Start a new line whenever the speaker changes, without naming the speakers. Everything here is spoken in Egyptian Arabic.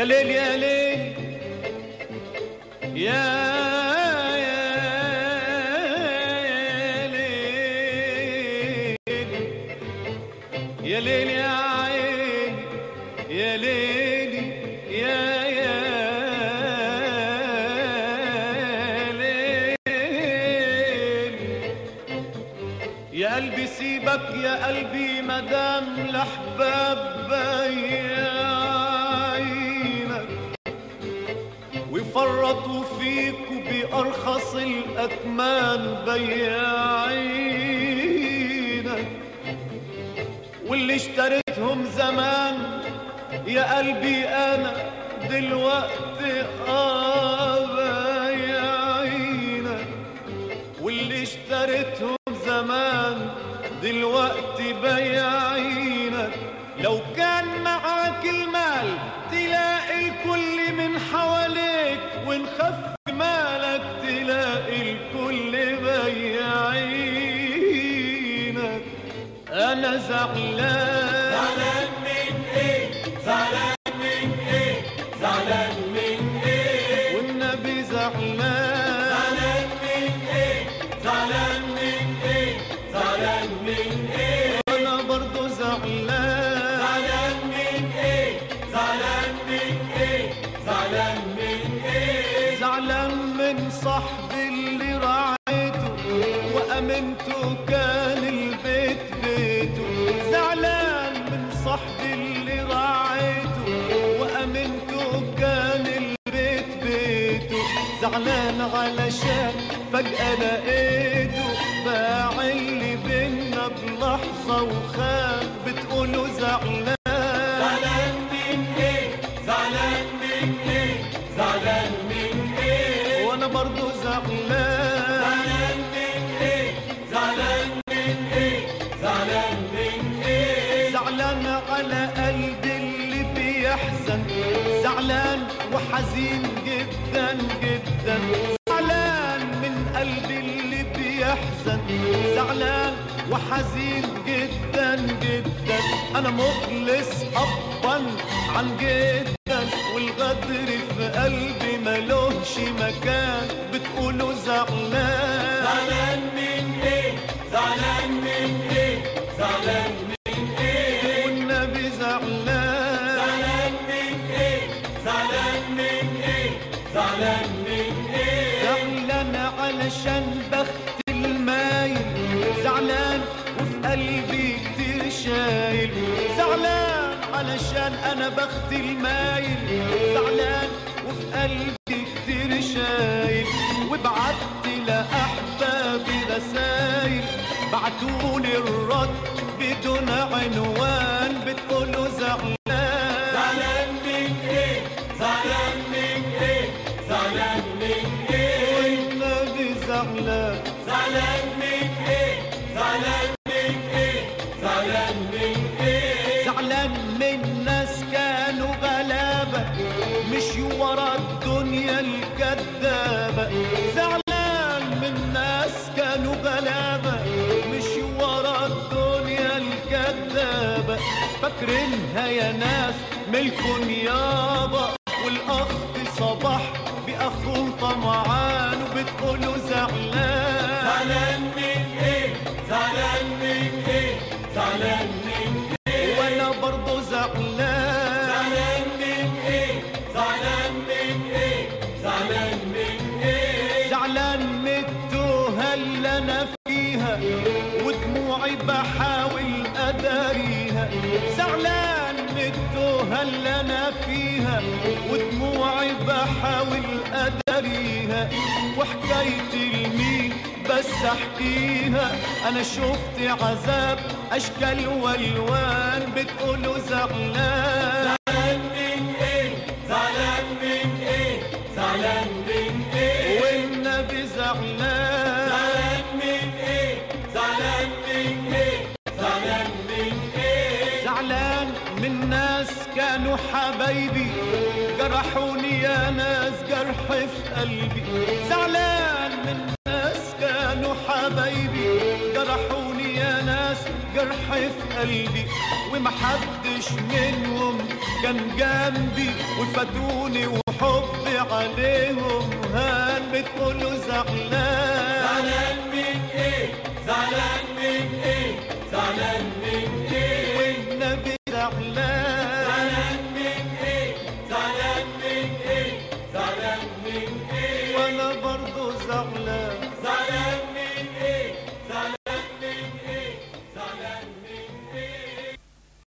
يا ليل يا ليل يا يا ليل يا ليل يا عين يا ليلي يا يا ليل يا قلبي سيبك يا قلبي مدام الاحباب بايعينك ويفرطوا فيك بأرخص الأثمان بياعينك واللي اشتريتهم زمان يا قلبي أنا دلوقتي آه بايعينك واللي اشتريتهم زمان دلوقتي بياعينك لو كان معاك المال تلاقي الكل من حواليك ونخف مالك تلاقي الكل بياعينك انا زعلان
زعلان من ايه زعلان من ايه زعلان من ايه
والنبي زعلان
زعلان من ايه زعلان من ايه زعلان من ايه
انا برضو زعلان
زعلان من ايه زعلان من ايه زعلان من ايه
زعلان من صاحبي اللي راعيته وامنته كان البيت بيته زعلان من صاحبي اللي راعيته وامنته كان البيت بيته زعلان علشان فجأة لقيته باع اللي بينا بلحظة وخان بتقوله زعلان
زعلان من ايه زعلان من ايه زعلان من ايه
وانا برضو زعلان
زعلان من ايه زعلان من ايه زعلان من ايه
زعلان على قلبي اللي بيحزن زعلان وحزين جدا جدا زعلان من قلبي اللي بيحزن زعلان وحزين جدا جدا انا مخلص ابا عن جدا والغدر في قلبي ملوش مكان بتقولوا زعلان
زعلان من ايه زعلان من ايه زعلان من ايه
والنبي زعلان
زعلان من ايه زعلان من ايه زعلان من ايه
زعلان علشان بخت المايل زعلان وفي قلبي كتير شايل زعلان علشان انا بخت المايل زعلان وفي قلبي كتير شايل وبعت لأحبابي رسايل بعتولي الرد بدون عنوان بتقولوا زعلان
زعلان من ايه زعلان من ايه زعلان من ايه
والنبي زعلان
زعلان من ايه زعلان من ايه زعلان من ايه
زعلان من ناس كانوا غلابة مشيوا ورا الدنيا الكذابة زعلان من ناس كانوا غلابة مشيوا ورا الدنيا الكذابة فاكرينها يا ناس ملكن يابا والأخ صباح بأخوه طمعان وبتقولوا زعلان
زعلان من ايه زعلان من ايه زعلان من ايه
وأنا برضو زعلان
زعلان من ايه زعلان من ايه زعلان من ايه
زعلان من التوهة اللي انا فيها ودموعي بحاول اداريها زعلان من التوهة اللي انا فيها ودموعي بحاول اداريها وحكايتي لمين بس احكيها انا شفت عذاب اشكال والوان بتقولوا زعلان
زعلان من ايه زعلان من ايه زعلان من ايه
والنبي زعلان
زعلان من ايه زعلان من ايه زعلان من ايه
زعلان من ناس كانوا حبايبي جرحوني يا ناس جرح في قلبي زعلان من ناس كانوا حبايبي جرحوني يا ناس جرح في قلبي ومحدش منهم كان جنبي وفاتوني وحبي عليهم هان بتقولوا زعلان